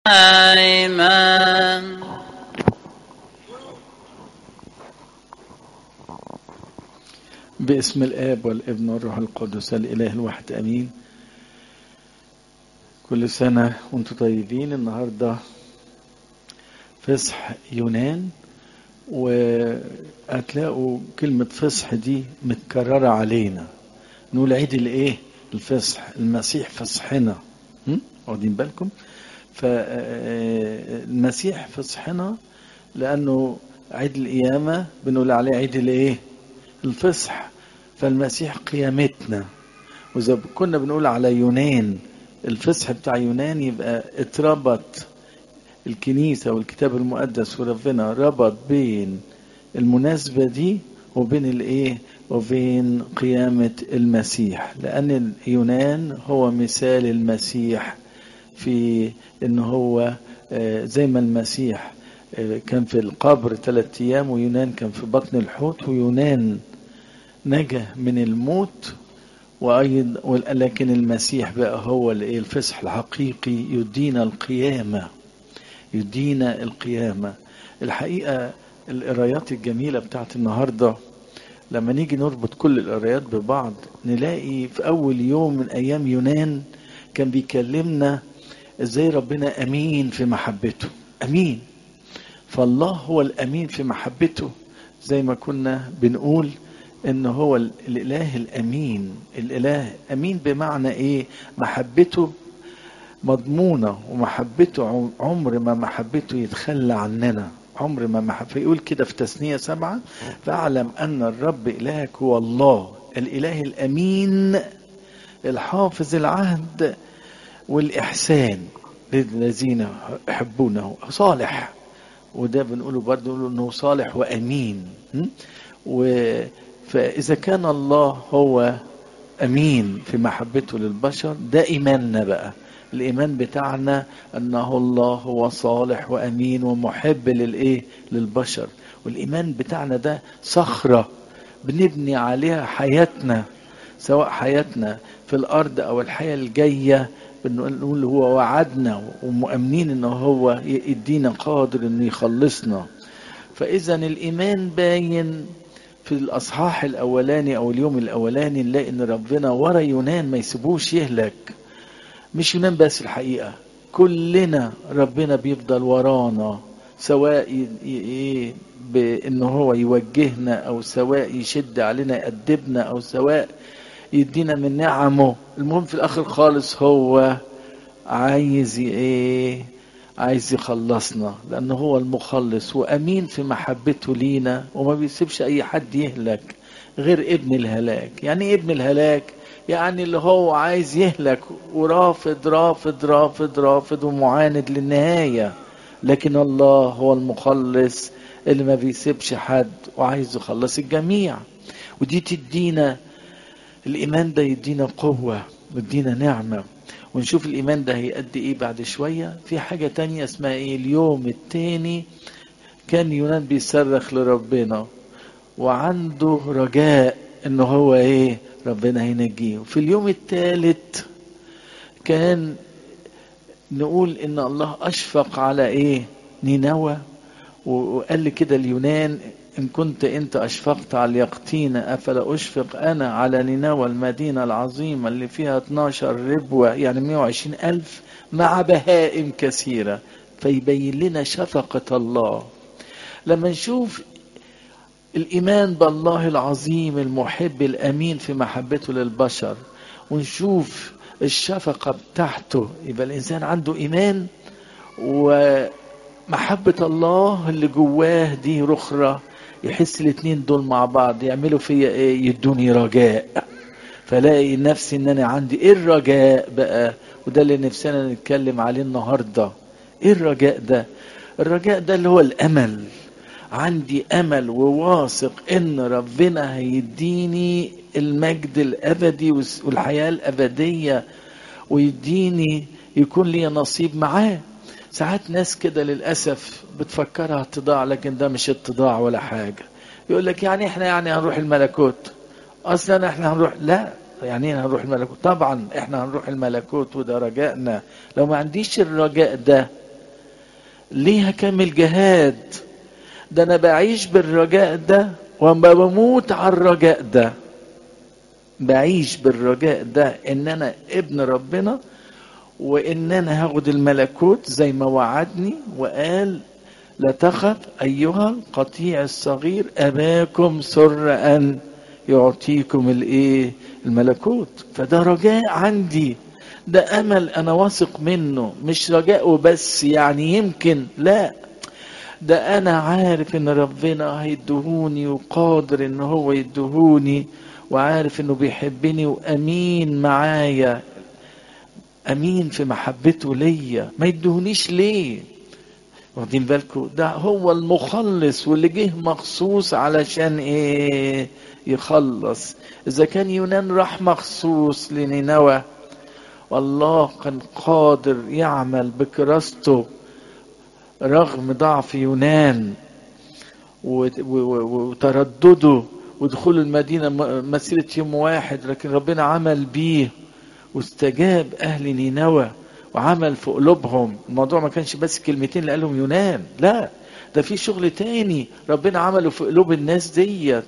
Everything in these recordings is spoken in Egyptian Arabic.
دائما باسم الآب والابن والروح القدس الإله الواحد أمين كل سنة وانتم طيبين النهاردة فصح يونان وهتلاقوا كلمة فصح دي متكررة علينا نقول عيد الايه الفصح المسيح فصحنا هم؟ واخدين بالكم فالمسيح فصحنا لأنه عيد القيامة بنقول عليه عيد الايه الفصح فالمسيح قيامتنا وإذا كنا بنقول على يونان الفصح بتاع يونان يبقى اتربط الكنيسة والكتاب المقدس وربنا ربط بين المناسبة دي وبين الايه وبين قيامة المسيح لأن اليونان هو مثال المسيح في ان هو زي ما المسيح كان في القبر ثلاثة أيام ويونان كان في بطن الحوت ويونان نجا من الموت وأيضا لكن المسيح بقى هو الفصح الحقيقي يدينا القيامة يدينا القيامة الحقيقة القرايات الجميلة بتاعت النهاردة لما نيجي نربط كل القرايات ببعض نلاقي في أول يوم من أيام يونان كان بيكلمنا ازاي ربنا أمين في محبته أمين فالله هو الأمين في محبته زي ما كنا بنقول ان هو الاله الامين الاله امين بمعنى ايه محبته مضمونة ومحبته عمر ما محبته يتخلى عننا عمر ما محب فيقول كده في تثنية سبعة فاعلم أن الرب إلهك هو الله الإله الأمين الحافظ العهد والإحسان للذين يحبونه صالح وده بنقوله برضه نقول انه صالح وامين و فاذا كان الله هو امين في محبته للبشر ده ايماننا بقى الايمان بتاعنا انه الله هو صالح وامين ومحب للايه للبشر والايمان بتاعنا ده صخره بنبني عليها حياتنا سواء حياتنا في الارض او الحياه الجايه بنقول هو وعدنا ومؤمنين ان هو يدينا قادر انه يخلصنا فاذا الايمان باين في الاصحاح الاولاني او اليوم الاولاني نلاقي ان ربنا ورا يونان ما يسيبوش يهلك مش يونان بس الحقيقه كلنا ربنا بيفضل ورانا سواء ايه بان هو يوجهنا او سواء يشد علينا يأدبنا او سواء يدينا من نعمه المهم في الاخر خالص هو عايز ايه عايز يخلصنا لانه هو المخلص وامين في محبته لينا وما بيسيبش اي حد يهلك غير ابن الهلاك يعني ايه ابن الهلاك يعني اللي هو عايز يهلك ورافض رافض رافض رافض ومعاند للنهايه لكن الله هو المخلص اللي ما بيسيبش حد وعايز يخلص الجميع ودي تدينا الإيمان ده يدينا قوة ويدينا نعمة ونشوف الإيمان ده هيأدي إيه بعد شوية في حاجة تانية اسمها إيه اليوم التاني كان يونان بيصرخ لربنا وعنده رجاء إن هو إيه ربنا هينجيه في اليوم الثالث كان نقول إن الله أشفق على إيه نينوى وقال لي كده اليونان إن كنت أنت أشفقت على اليقطين أفلا أشفق أنا على نينوى المدينة العظيمة اللي فيها 12 ربوة يعني 120 ألف مع بهائم كثيرة فيبين لنا شفقة الله لما نشوف الإيمان بالله العظيم المحب الأمين في محبته للبشر ونشوف الشفقة بتاعته يبقى الإنسان عنده إيمان ومحبة الله اللي جواه دي رخرة يحس الاتنين دول مع بعض يعملوا فيا ايه يدوني رجاء فلاقي نفسي ان انا عندي ايه الرجاء بقى وده اللي نفسنا نتكلم عليه النهارده ايه الرجاء ده الرجاء ده اللي هو الامل عندي امل وواثق ان ربنا هيديني المجد الابدي والحياه الابديه ويديني يكون لي نصيب معاه ساعات ناس كده للاسف بتفكرها اتضاع لكن ده مش اتضاع ولا حاجه يقول لك يعني احنا يعني هنروح الملكوت اصلا احنا هنروح لا يعني ايه هنروح الملكوت طبعا احنا هنروح الملكوت وده رجائنا لو ما عنديش الرجاء ده ليه هكمل جهاد ده انا بعيش بالرجاء ده وما بموت على الرجاء ده بعيش بالرجاء ده ان انا ابن ربنا وان انا هاخد الملكوت زي ما وعدني وقال لا تخف ايها القطيع الصغير اباكم سر ان يعطيكم الايه الملكوت فده رجاء عندي ده امل انا واثق منه مش رجاء وبس يعني يمكن لا ده انا عارف ان ربنا هيدهوني وقادر ان هو يدهوني وعارف انه بيحبني وامين معايا امين في محبته ليا ما يدهونيش ليه واخدين بالكم ده هو المخلص واللي جه مخصوص علشان ايه يخلص اذا كان يونان راح مخصوص لنينوى والله كان قادر يعمل بكراسته رغم ضعف يونان وتردده ودخول المدينة مسيرة يوم واحد لكن ربنا عمل بيه واستجاب أهل نينوى وعمل في قلوبهم الموضوع ما كانش بس كلمتين اللي قالهم يونان لا ده في شغل تاني ربنا عمله في قلوب الناس ديت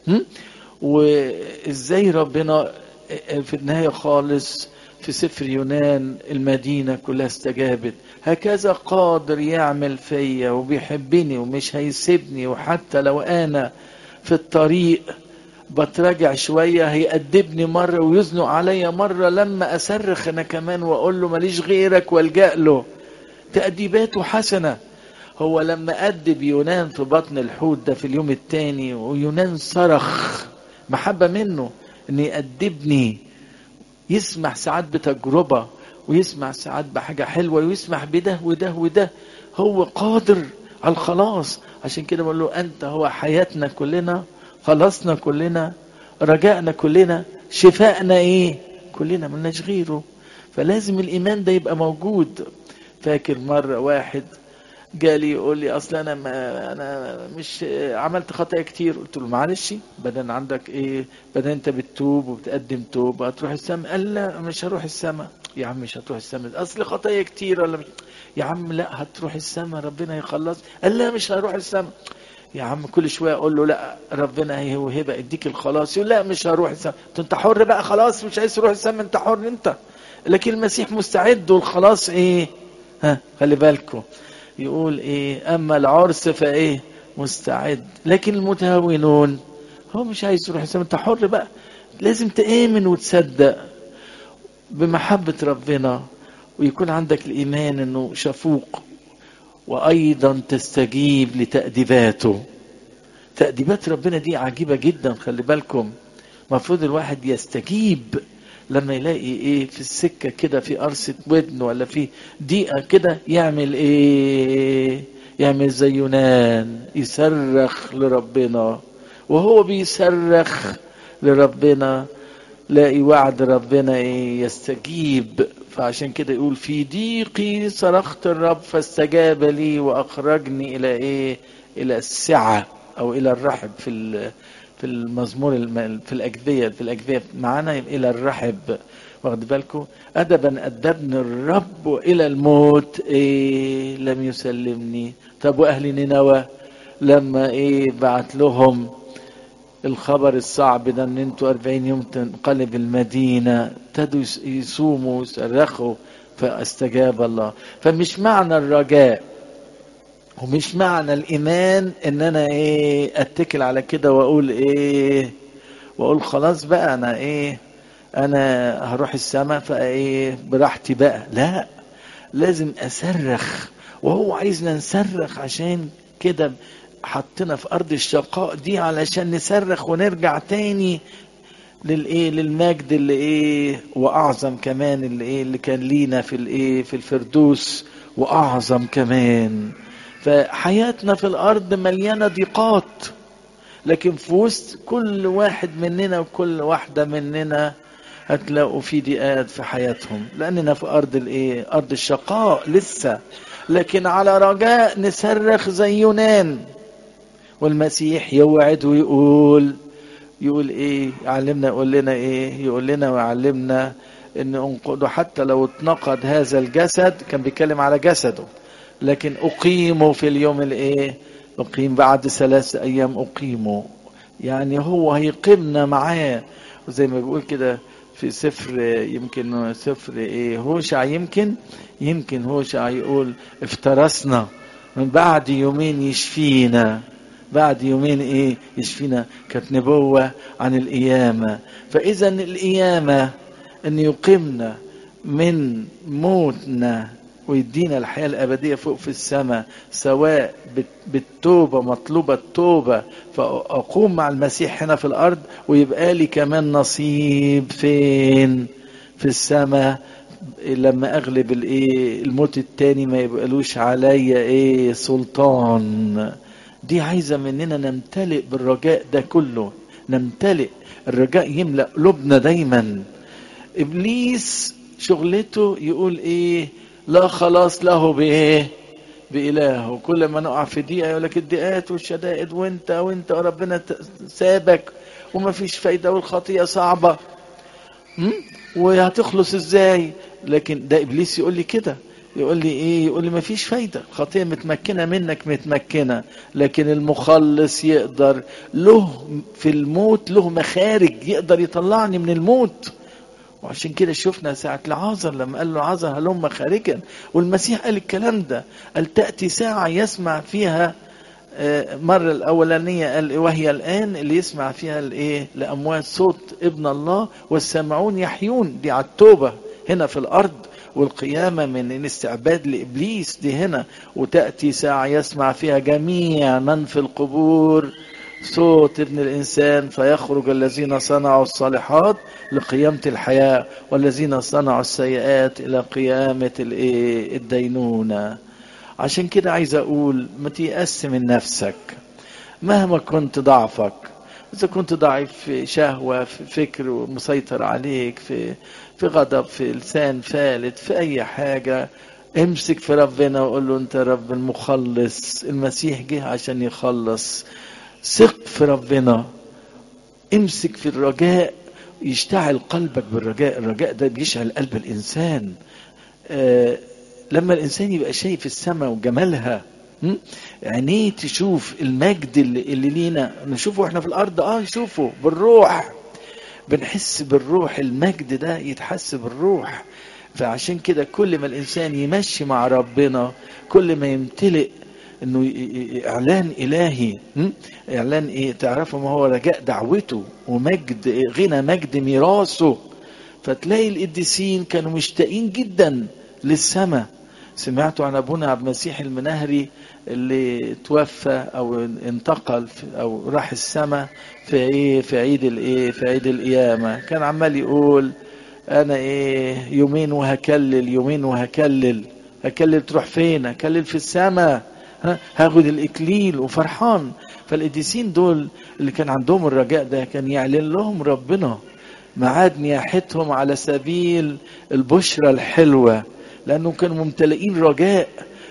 وازاي ربنا في النهاية خالص في سفر يونان المدينة كلها استجابت هكذا قادر يعمل فيا وبيحبني ومش هيسيبني وحتى لو أنا في الطريق بتراجع شوية هيأدبني مرة ويزنق عليا مرة لما أصرخ أنا كمان وأقول له ماليش غيرك والجأ له تأديباته حسنة هو لما أدب يونان في بطن الحوت ده في اليوم الثاني ويونان صرخ محبة منه أن يأدبني يسمح ساعات بتجربة ويسمع ساعات بحاجة حلوة ويسمح بده وده وده هو قادر على الخلاص عشان كده بقول له أنت هو حياتنا كلنا خلصنا كلنا رجائنا كلنا شفائنا ايه كلنا ملناش غيره فلازم الايمان ده يبقى موجود فاكر مرة واحد جالي يقول لي اصل انا ما انا مش عملت خطايا كتير قلت له معلش بدل عندك ايه بدل انت بتتوب وبتقدم توب هتروح السماء قال لا مش هروح السماء يا عم مش هتروح السماء اصل خطايا كتير ولا مش يا عم لا هتروح السماء ربنا يخلص قال لا مش هروح السماء يا عم كل شويه اقول له لا ربنا هيوهبك يديك الخلاص يقول لا مش هروح السماء انت حر بقى خلاص مش عايز تروح السماء انت حر انت لكن المسيح مستعد والخلاص ايه ها خلي بالكم يقول ايه اما العرس فايه مستعد لكن المتهاونون هو مش عايز يروح السماء انت حر بقى لازم تآمن وتصدق بمحبة ربنا ويكون عندك الإيمان أنه شفوق وأيضا تستجيب لتأديباته تأديبات ربنا دي عجيبة جدا خلي بالكم المفروض الواحد يستجيب لما يلاقي ايه في السكة كده في قرصة ودن ولا في دقيقة كده يعمل ايه يعمل زي يونان يصرخ لربنا وهو بيصرخ لربنا لاقي وعد ربنا ايه يستجيب فعشان كده يقول في ضيقي صرخت الرب فاستجاب لي واخرجني الى ايه الى السعه او الى الرحب في في المزمور في الاجبيه في الاجبيه معانا الى الرحب واخد بالكم ادبا ادبني الرب الى الموت ايه لم يسلمني طب واهل نينوى لما ايه بعت لهم الخبر الصعب ده ان انتوا 40 يوم تنقلب المدينه ابتدوا يصوموا ويصرخوا فاستجاب الله فمش معنى الرجاء ومش معنى الايمان ان انا ايه اتكل على كده واقول ايه واقول خلاص بقى انا ايه انا هروح السماء فايه براحتي بقى لا لازم اصرخ وهو عايزنا نصرخ عشان كده حطنا في ارض الشقاء دي علشان نصرخ ونرجع تاني للايه للمجد اللي ايه واعظم كمان اللي ايه اللي كان لينا في الايه في الفردوس واعظم كمان فحياتنا في الارض مليانه ضيقات لكن في وسط كل واحد مننا وكل واحده مننا هتلاقوا في ضيقات في حياتهم لاننا في ارض الايه ارض الشقاء لسه لكن على رجاء نصرخ زي يونان والمسيح يوعد ويقول يقول ايه يعلمنا يقول لنا ايه يقول لنا ويعلمنا ان انقضوا حتى لو اتنقض هذا الجسد كان بيتكلم على جسده لكن أقيموا في اليوم الإيه أقيم بعد ثلاث أيام أقيموا يعني هو هيقيمنا معاه وزي ما بيقول كده في سفر يمكن سفر ايه هوشع يمكن يمكن هوشع يقول افترسنا من بعد يومين يشفينا بعد يومين ايه يشفينا كانت نبوة عن القيامة فاذا القيامة ان يقيمنا من موتنا ويدينا الحياة الأبدية فوق في السماء سواء بالتوبة مطلوبة التوبة فأقوم مع المسيح هنا في الأرض ويبقى لي كمان نصيب فين في السماء لما أغلب الإيه الموت التاني ما يبقالوش عليا إيه سلطان دي عايزة مننا نمتلئ بالرجاء ده كله نمتلئ الرجاء يملأ قلوبنا دايما إبليس شغلته يقول إيه لا خلاص له بايه بإلهه كل ما نقع في دقيقة يقول لك الدقات والشدائد وانت وانت وربنا سابك وما فيش فايدة والخطيئة صعبة وهتخلص ازاي لكن ده ابليس يقول لي كده يقول لي ايه يقول لي ما فيش فايدة الخطيئة متمكنة منك متمكنة لكن المخلص يقدر له في الموت له مخارج يقدر يطلعني من الموت وعشان كده شفنا ساعة لعازر لما قال له عازر هلم خارجا والمسيح قال الكلام ده قال تأتي ساعة يسمع فيها مرة الأولانية قال وهي الآن اللي يسمع فيها الإيه لأموات صوت ابن الله والسامعون يحيون دي على التوبة هنا في الأرض والقيامة من الاستعباد لإبليس دي هنا وتأتي ساعة يسمع فيها جميع من في القبور صوت ابن الإنسان فيخرج الذين صنعوا الصالحات لقيامة الحياة والذين صنعوا السيئات إلى قيامة الدينونة عشان كده عايز أقول ما تيأس من نفسك مهما كنت ضعفك إذا كنت ضعيف في شهوة في فكر مسيطر عليك في في غضب في لسان فالت في أي حاجة امسك في ربنا وقول له أنت رب المخلص المسيح جه عشان يخلص ثق في ربنا امسك في الرجاء يشتعل قلبك بالرجاء الرجاء ده بيشعل قلب الإنسان آه لما الإنسان يبقى شايف السماء وجمالها عينيه تشوف المجد اللي, اللي لينا نشوفه احنا في الأرض اه نشوفه بالروح بنحس بالروح المجد ده يتحس بالروح فعشان كده كل ما الإنسان يمشي مع ربنا كل ما يمتلئ انه اعلان الهي اعلان ايه تعرفوا ما هو رجاء دعوته ومجد غنى مجد ميراثه فتلاقي القديسين كانوا مشتاقين جدا للسماء سمعتوا عن ابونا عبد المسيح المنهري اللي توفى او انتقل او راح السماء في ايه في عيد الايه في عيد القيامه كان عمال يقول انا ايه يومين وهكلل يومين وهكلل هكلل تروح فين هكلل في السماء هاخد الاكليل وفرحان فالقديسين دول اللي كان عندهم الرجاء ده كان يعلن لهم ربنا معاد نياحتهم على سبيل البشرى الحلوه لانهم كانوا ممتلئين رجاء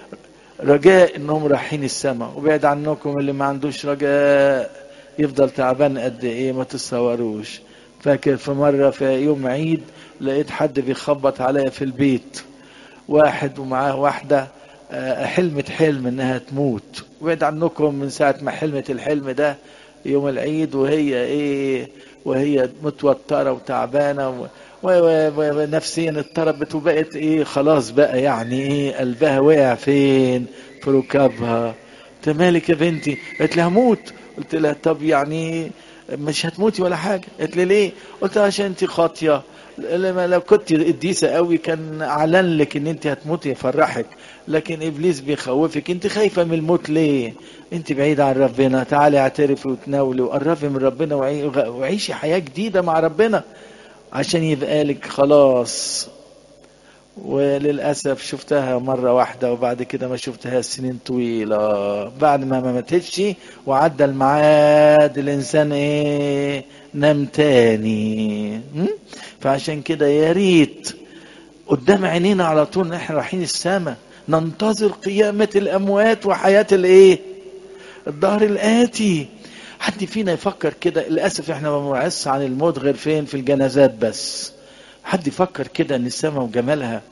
رجاء انهم رايحين السماء وبعد عنكم اللي ما عندوش رجاء يفضل تعبان قد ايه ما تتصوروش فاكر في مره في يوم عيد لقيت حد بيخبط عليا في البيت واحد ومعاه واحده حلمت حلم انها تموت وبعد عنكم من ساعة ما حلمت الحلم ده يوم العيد وهي ايه وهي متوترة وتعبانة ونفسيا اضطربت وبقت ايه خلاص بقى يعني ايه قلبها وقع فين في ركابها قلت مالك يا بنتي قالت لها هموت قلت لها طب يعني مش هتموتي ولا حاجة قالت لي ليه قلت لها عشان انت خاطية لما لو كنت قديسة قوي كان اعلن لك ان انت هتموتي يفرحك لكن ابليس بيخوفك انت خايفة من الموت ليه انت بعيدة عن ربنا تعالي اعترفي وتناولي وقربي من ربنا وعيشي حياة جديدة مع ربنا عشان يبقى لك خلاص وللأسف شفتها مرة واحدة وبعد كده ما شفتها سنين طويلة بعد ما ما ماتتش وعدى الميعاد الإنسان إيه نام تاني فعشان كده يا ريت قدام عينينا على طول احنا رايحين السماء ننتظر قيامة الأموات وحياة الإيه الظهر الآتي حد فينا يفكر كده للأسف احنا ما بنوعظش عن الموت غير فين في الجنازات بس حد يفكر كده ان السماء وجمالها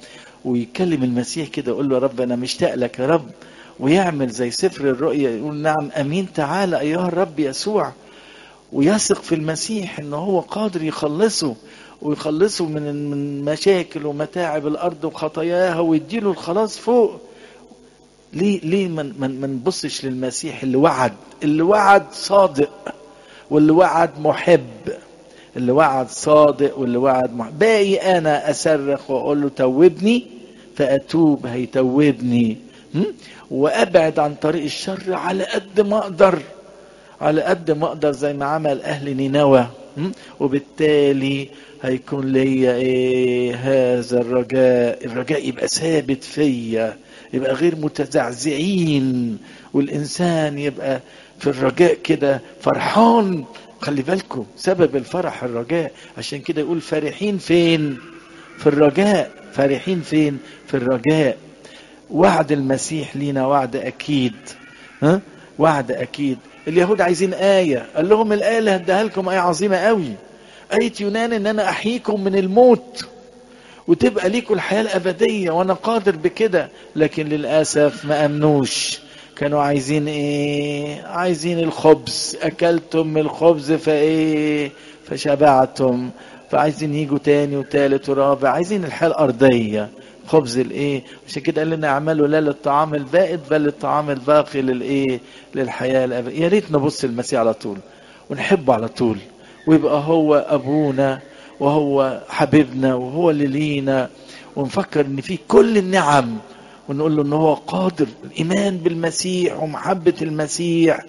ويكلم المسيح كده يقول له يا رب انا مشتاق لك يا رب ويعمل زي سفر الرؤيا يقول نعم امين تعالى ايها الرب يسوع ويثق في المسيح ان هو قادر يخلصه ويخلصه من من مشاكل ومتاعب الارض وخطاياها ويديله الخلاص فوق ليه ليه ما من من نبصش للمسيح اللي وعد اللي وعد صادق واللي وعد محب اللي وعد صادق واللي وعد محب باقي انا اصرخ واقول له توبني فاتوب هيتوبني وابعد عن طريق الشر على قد ما اقدر على قد ما اقدر زي ما عمل اهل نينوى وبالتالي هيكون ليا ايه هذا الرجاء الرجاء يبقى ثابت فيا يبقى غير متزعزعين والانسان يبقى في الرجاء كده فرحان خلي بالكم سبب الفرح الرجاء عشان كده يقول فرحين فين في الرجاء فرحين فين في الرجاء وعد المسيح لينا وعد اكيد ها وعد اكيد اليهود عايزين آية قال لهم الآية اللي هديها لكم آية عظيمة قوي آية يونان إن أنا أحييكم من الموت وتبقى ليكم الحياة الأبدية وأنا قادر بكده لكن للأسف ما أمنوش كانوا عايزين إيه عايزين الخبز أكلتم من الخبز فإيه فشبعتم فعايزين يجوا تاني وتالت ورابع عايزين الحياة الأرضية خبز الايه عشان كده قال لنا اعملوا لا للطعام البائد بل للطعام الباقي للايه للحياه الابديه يا ريت نبص المسيح على طول ونحبه على طول ويبقى هو ابونا وهو حبيبنا وهو اللي لينا ونفكر ان في كل النعم ونقول له ان هو قادر الايمان بالمسيح ومحبه المسيح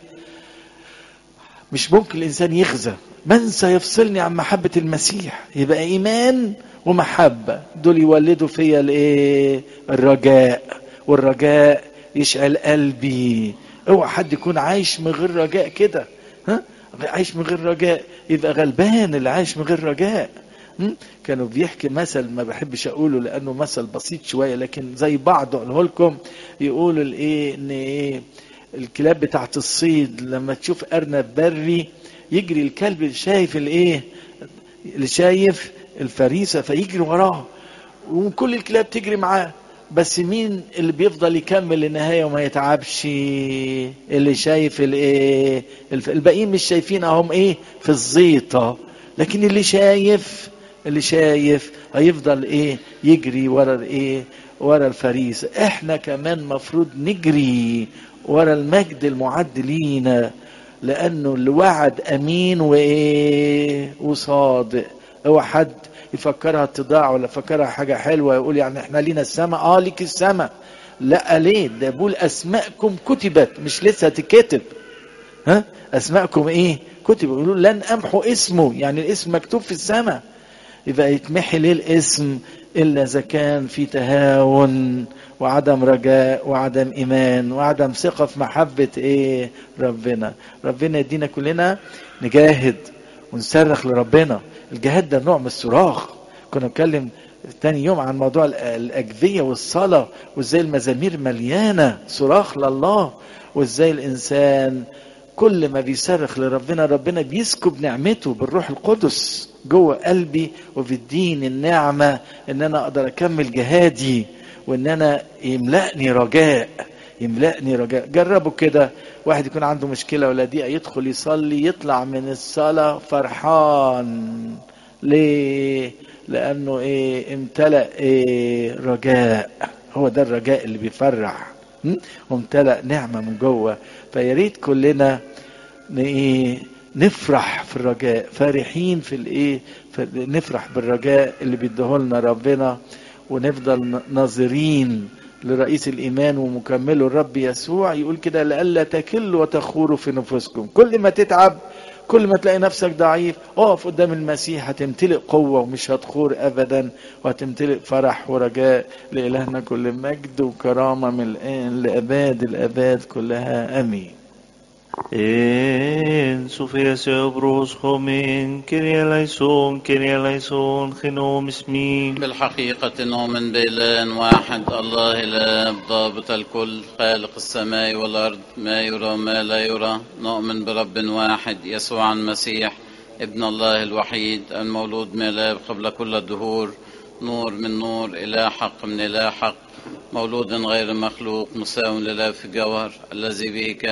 مش ممكن الانسان يخزى من سيفصلني عن محبه المسيح يبقى ايمان ومحبة دول يولدوا فيا الايه الرجاء والرجاء يشعل قلبي اوعى حد يكون عايش من غير رجاء كده ها عايش من غير رجاء يبقى غلبان اللي عايش من غير رجاء كانوا بيحكي مثل ما بحبش اقوله لانه مثل بسيط شويه لكن زي بعض اقوله لكم يقولوا الايه ان ايه الكلاب بتاعت الصيد لما تشوف ارنب بري يجري الكلب اللي شايف الايه اللي شايف الفريسة فيجري وراه وكل الكلاب تجري معاه بس مين اللي بيفضل يكمل للنهاية وما يتعبش اللي شايف الايه الباقيين مش شايفين اهم ايه في الزيطة لكن اللي شايف اللي شايف هيفضل ايه يجري ورا الايه ورا الفريسة احنا كمان مفروض نجري ورا المجد المعد لينا لانه اللي وعد امين وايه وصادق هو حد يفكرها اتضاع ولا يفكرها حاجة حلوة يقول يعني احنا لينا السماء اه ليك السماء لا ليه ده بيقول اسماءكم كتبت مش لسه تكتب ها اسماءكم ايه كتب يقولوا لن امحو اسمه يعني الاسم مكتوب في السماء يبقى يتمحي ليه الاسم الا اذا كان في تهاون وعدم رجاء وعدم ايمان وعدم ثقه في محبه ايه ربنا ربنا يدينا كلنا نجاهد ونصرخ لربنا الجهاد ده نوع من الصراخ كنا نتكلم تاني يوم عن موضوع الأجذية والصلاة وازاي المزامير مليانة صراخ لله وازاي الإنسان كل ما بيصرخ لربنا ربنا بيسكب نعمته بالروح القدس جوه قلبي وبيديني النعمة ان انا اقدر اكمل جهادي وان انا يملأني رجاء يملأني رجاء جربوا كده واحد يكون عنده مشكلة ولا ضيقة يدخل يصلي يطلع من الصلاة فرحان ليه لأنه إيه امتلأ إيه رجاء هو ده الرجاء اللي بيفرح وامتلأ نعمة من جوه فيا ريت كلنا إيه نفرح في الرجاء فرحين في الايه نفرح بالرجاء اللي بيديهولنا ربنا ونفضل ناظرين لرئيس الإيمان ومكمله الرب يسوع يقول كده لئلا تكلوا وتخوروا في نفوسكم كل ما تتعب كل ما تلاقي نفسك ضعيف اقف قدام المسيح هتمتلئ قوة ومش هتخور أبدا وهتمتلئ فرح ورجاء لإلهنا كل مجد وكرامة من الآن لأباد الأباد كلها أمين En Sofías Ebros Homin, Kyrie eleison, Kyrie eleison, Genom اسمي بالحقيقة نؤمن بإله واحد الله الآب ضابط الكل خالق السماء والأرض ما يرى وما لا يرى نؤمن برب واحد يسوع المسيح ابن الله الوحيد المولود من الآب قبل كل الدهور نور من نور إله حق من إله حق مولود غير مخلوق مساو لله في الجوهر الذي به كان